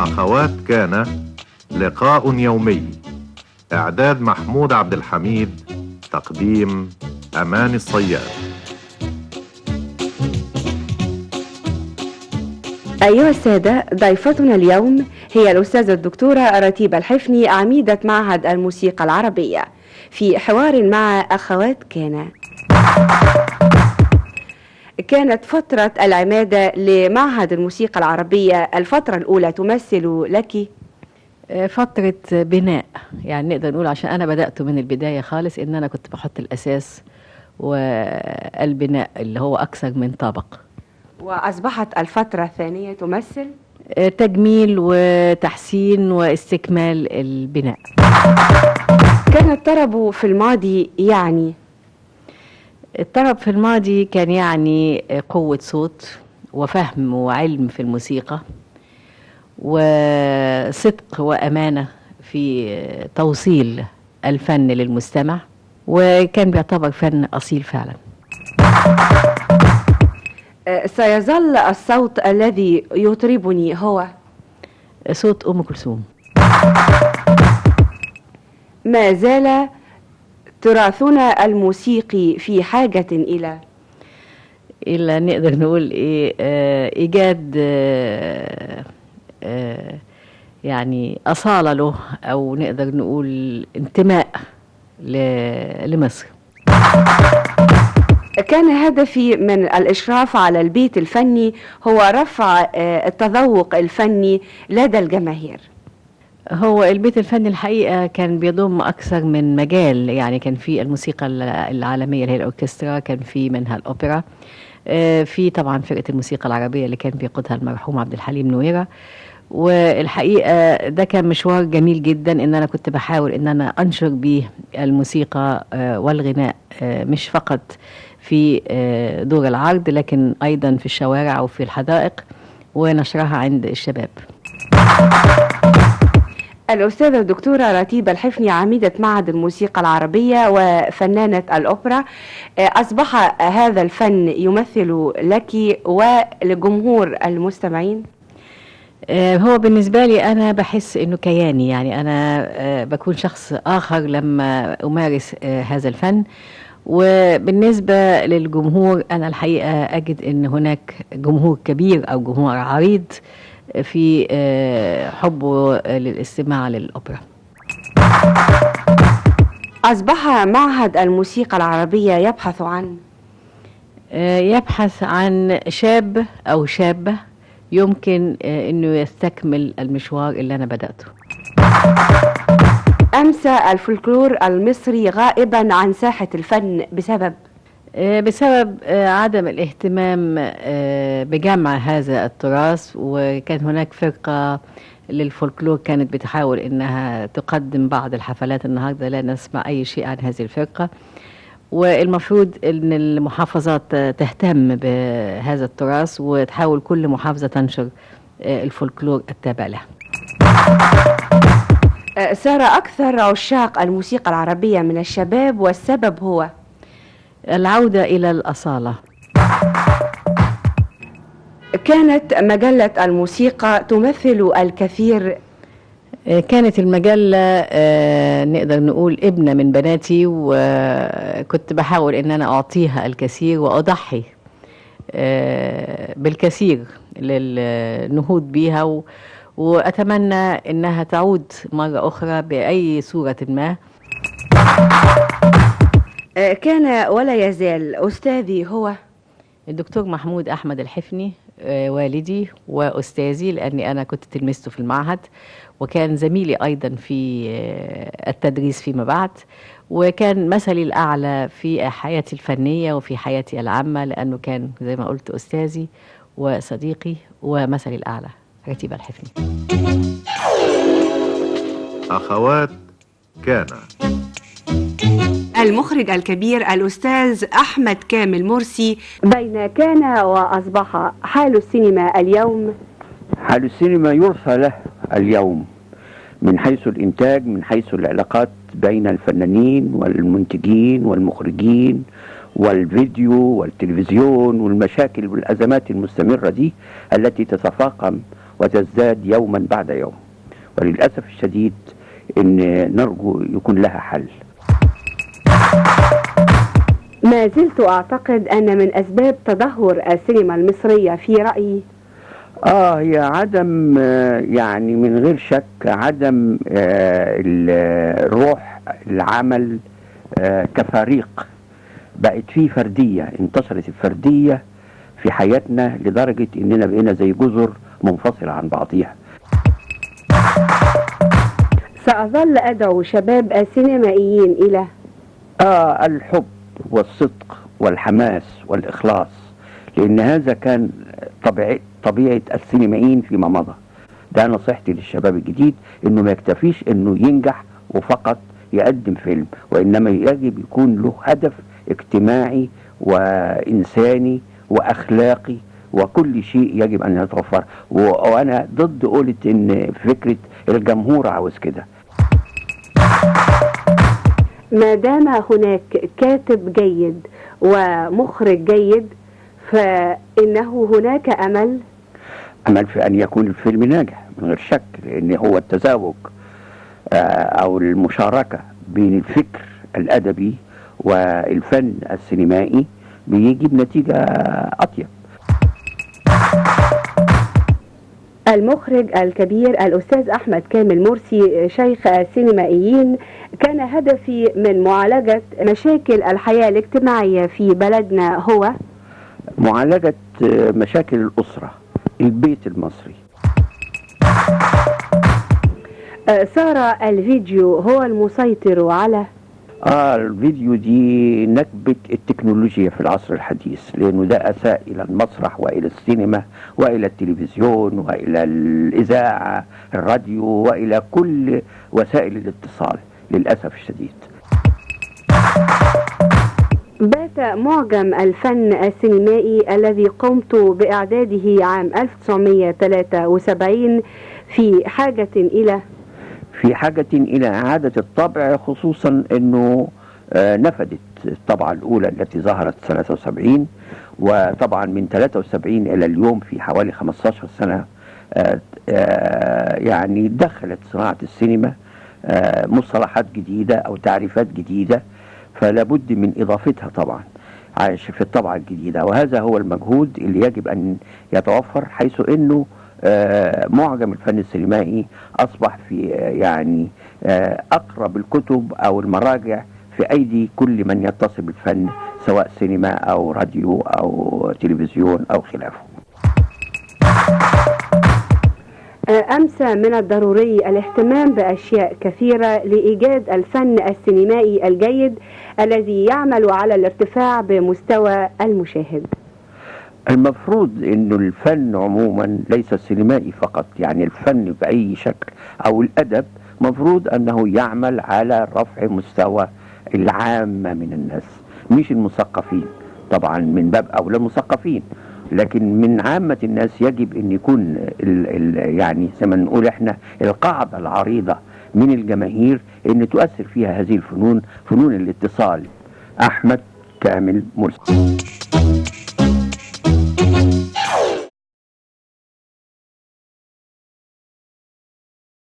أخوات كان لقاء يومي إعداد محمود عبد الحميد تقديم أمان الصياد أيها السادة ضيفتنا اليوم هي الأستاذة الدكتورة رتيبة الحفني عميدة معهد الموسيقى العربية في حوار مع أخوات كان كانت فترة العمادة لمعهد الموسيقى العربية الفترة الأولى تمثل لك فترة بناء يعني نقدر نقول عشان أنا بدأت من البداية خالص إن أنا كنت بحط الأساس والبناء اللي هو أكثر من طابق وأصبحت الفترة الثانية تمثل تجميل وتحسين واستكمال البناء كان الطرب في الماضي يعني الطرب في الماضي كان يعني قوة صوت وفهم وعلم في الموسيقى وصدق وأمانة في توصيل الفن للمستمع وكان بيعتبر فن أصيل فعلا سيظل الصوت الذي يطربني هو صوت أم كلثوم ما زال تراثنا الموسيقي في حاجة إلى إلا نقدر نقول إيه آه إيجاد آه آه يعني أصالة له أو نقدر نقول انتماء لمصر كان هدفي من الإشراف على البيت الفني هو رفع التذوق الفني لدى الجماهير هو البيت الفني الحقيقة كان بيضم أكثر من مجال يعني كان في الموسيقى العالمية اللي هي الأوركسترا كان في منها الأوبرا في طبعا فرقة الموسيقى العربية اللي كان بيقودها المرحوم عبد الحليم نويرة والحقيقة ده كان مشوار جميل جدا ان انا كنت بحاول ان انا انشر بيه الموسيقى والغناء مش فقط في دور العرض لكن ايضا في الشوارع وفي الحدائق ونشرها عند الشباب الأستاذة الدكتورة رتيبة الحفني عميدة معهد الموسيقى العربية وفنانة الأوبرا أصبح هذا الفن يمثل لك ولجمهور المستمعين؟ هو بالنسبة لي أنا بحس إنه كياني يعني أنا بكون شخص آخر لما أمارس هذا الفن وبالنسبة للجمهور أنا الحقيقة أجد أن هناك جمهور كبير أو جمهور عريض في حبه للاستماع للأوبرا أصبح معهد الموسيقى العربية يبحث عن يبحث عن شاب أو شابة يمكن انه يستكمل المشوار اللي انا بداته امسى الفلكلور المصري غائبا عن ساحه الفن بسبب بسبب عدم الاهتمام بجمع هذا التراث وكان هناك فرقه للفولكلور كانت بتحاول انها تقدم بعض الحفلات النهارده لا نسمع اي شيء عن هذه الفرقه والمفروض ان المحافظات تهتم بهذا التراث وتحاول كل محافظه تنشر الفولكلور التابع لها. صار اكثر عشاق الموسيقى العربيه من الشباب والسبب هو العوده الى الاصاله. كانت مجله الموسيقى تمثل الكثير كانت المجلة نقدر نقول ابنة من بناتي وكنت بحاول ان انا اعطيها الكثير واضحي بالكثير للنهوض بيها واتمنى انها تعود مرة اخرى باي صورة ما كان ولا يزال استاذي هو الدكتور محمود احمد الحفني والدي واستاذي لاني انا كنت تلمسته في المعهد وكان زميلي ايضا في التدريس فيما بعد وكان مثلي الاعلى في حياتي الفنيه وفي حياتي العامه لانه كان زي ما قلت استاذي وصديقي ومثلي الاعلى رتيبه الحفني اخوات كان المخرج الكبير الأستاذ أحمد كامل مرسي بين كان وأصبح حال السينما اليوم حال السينما يرثى له اليوم من حيث الإنتاج من حيث العلاقات بين الفنانين والمنتجين والمخرجين والفيديو والتلفزيون والمشاكل والأزمات المستمرة دي التي تتفاقم وتزداد يوما بعد يوم وللأسف الشديد أن نرجو يكون لها حل ما زلت أعتقد أن من أسباب تدهور السينما المصرية في رأيي اه هي عدم آه، يعني من غير شك عدم آه، ال- الروح العمل آه، كفريق بقت فيه فردية انتشرت الفردية في حياتنا لدرجة اننا بقينا زي جزر منفصلة عن بعضيها سأظل أدعو شباب السينمائيين إلى آه الحب والصدق والحماس والإخلاص لأن هذا كان طبيعي طبيعة السينمائيين فيما مضى ده نصيحتي للشباب الجديد إنه ما يكتفيش إنه ينجح وفقط يقدم فيلم وإنما يجب يكون له هدف اجتماعي وإنساني وأخلاقي وكل شيء يجب أن يتوفر و- وأنا ضد قولة إن فكرة الجمهور عاوز كده ما دام هناك كاتب جيد ومخرج جيد فإنه هناك أمل امل في ان يكون الفيلم ناجح من غير شك لان هو التزاوج آه، او المشاركه بين الفكر الادبي والفن السينمائي بيجيب نتيجه اطيب المخرج الكبير الأستاذ أحمد كامل مرسي شيخ السينمائيين كان هدفي من معالجة مشاكل الحياة الاجتماعية في بلدنا هو معالجه آه، مشاكل الاسره البيت المصري آه، صار الفيديو هو المسيطر على اه الفيديو دي نكبة التكنولوجيا في العصر الحديث لأنه ده أساء إلى المسرح وإلى السينما وإلى التلفزيون وإلى الإذاعة الراديو وإلى كل وسائل الاتصال للأسف الشديد بات معجم الفن السينمائي الذي قمت بإعداده عام 1973 في حاجة إلى في حاجة إلى إعادة الطبع خصوصا أنه آه، نفدت الطبعة الأولى التي ظهرت 73 وطبعا من 73 إلى اليوم في حوالي 15 سنة آه، آه، يعني دخلت صناعة السينما آه، مصطلحات جديدة أو تعريفات جديدة فلا بد من إضافتها طبعا عايش في الطبعة الجديدة وهذا هو المجهود اللي يجب أن يتوفر حيث أنه آه، معجم الفن السينمائي أصبح في آه، يعني آه، أقرب الكتب أو المراجع في أيدي كل من يتصل بالفن سواء سينما أو راديو أو تلفزيون أو خلافه آه، أمس من الضروري الاهتمام بأشياء كثيرة لإيجاد الفن السينمائي الجيد الذي يعمل على الارتفاع بمستوى المشاهد المفروض انه الفن عموما ليس السينمائي فقط يعني الفن باي شكل او الادب مفروض انه يعمل على رفع مستوى العامة من الناس مش المثقفين طبعا من باب اولى المثقفين لكن من عامة الناس يجب ان يكون ال ال يعني زي ما نقول احنا القاعدة العريضة من الجماهير ان تؤثر فيها هذه الفنون فنون الاتصال احمد كامل مرسي